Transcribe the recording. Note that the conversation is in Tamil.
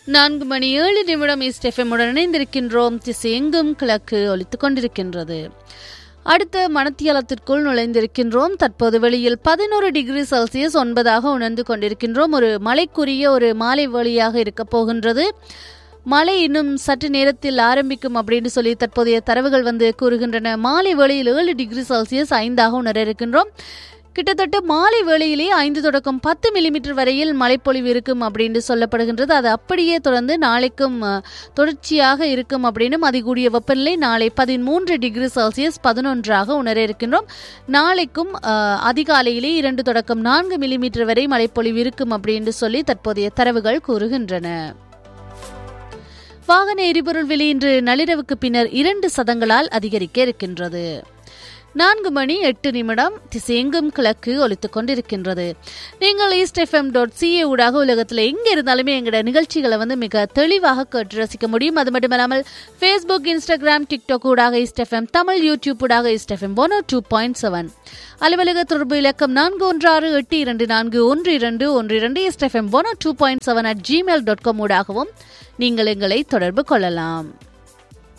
நான்கு மணி ஏழு நிமிடம் ஈஸ்ட் எஃப்எம்முடன் இணைந்திருக்கின்றோம் திசை எங்கும் கிழக்கு ஒலித்துக் கொண்டிருக்கின்றது அடுத்த மணத்தியாலத்திற்குள் நுழைந்திருக்கின்றோம் தற்போது வெளியில் பதினோரு டிகிரி செல்சியஸ் ஒன்பதாக உணர்ந்து கொண்டிருக்கின்றோம் ஒரு மழைக்குரிய ஒரு மாலை வழியாக இருக்க போகின்றது மழை இன்னும் சற்று நேரத்தில் ஆரம்பிக்கும் அப்படின்னு சொல்லி தற்போதைய தரவுகள் வந்து கூறுகின்றன மாலை வேளையில் ஏழு டிகிரி செல்சியஸ் ஐந்தாக உணர இருக்கின்றோம் கிட்டத்தட்ட மாலை வேளையிலே ஐந்து தொடக்கம் பத்து மில்லிமீட்டர் வரையில் மழைப்பொழிவு இருக்கும் அப்படின்னு சொல்லப்படுகின்றது அது அப்படியே தொடர்ந்து நாளைக்கும் அஹ், தொடர்ச்சியாக இருக்கும் அப்படின்னு அதிகூடிய வெப்பநிலை நாளை பதிமூன்று டிகிரி செல்சியஸ் பதினொன்றாக உணர இருக்கின்றோம் நாளைக்கும் அஹ், அதிகாலையிலே இரண்டு தொடக்கம் நான்கு மில்லிமீட்டர் வரை மழைப்பொழிவு இருக்கும் அப்படின்னு சொல்லி தற்போதைய தரவுகள் கூறுகின்றன வாகன எரிபொருள் விலை இன்று நள்ளிரவுக்கு பின்னர் இரண்டு சதங்களால் அதிகரிக்க இருக்கின்றது நான்கு மணி எட்டு நிமிடம் திசையெங்கும் கிழக்கு ஒலித்துக் கொண்டிருக்கின்றது நீங்கள் ஈஸ்ட் எஃப்எம் டாட் சிஏ ஊடாக உலகத்தில் எங்கே இருந்தாலுமே எங்களோட நிகழ்ச்சிகளை வந்து மிக தெளிவாக கேட்டு ரசிக்க முடியும் அது மட்டுமல்லாமல் ஃபேஸ்புக் இன்ஸ்டாகிராம் டிக்டாக் ஊடாக ஈஸ்ட் எஃப்எம் தமிழ் யூடியூப் ஊடாக East FM one two point seven அலுவலக தொடர்பு இலக்கம் நான்கு ஒன்று ஆறு எட்டு இரண்டு நான்கு ஒன்று இரண்டு ஒன்று இரண்டு East FM one two point seven at Gmail dot com ஊடாகவும் நீங்கள் எங்களை தொடர்பு கொள்ளலாம்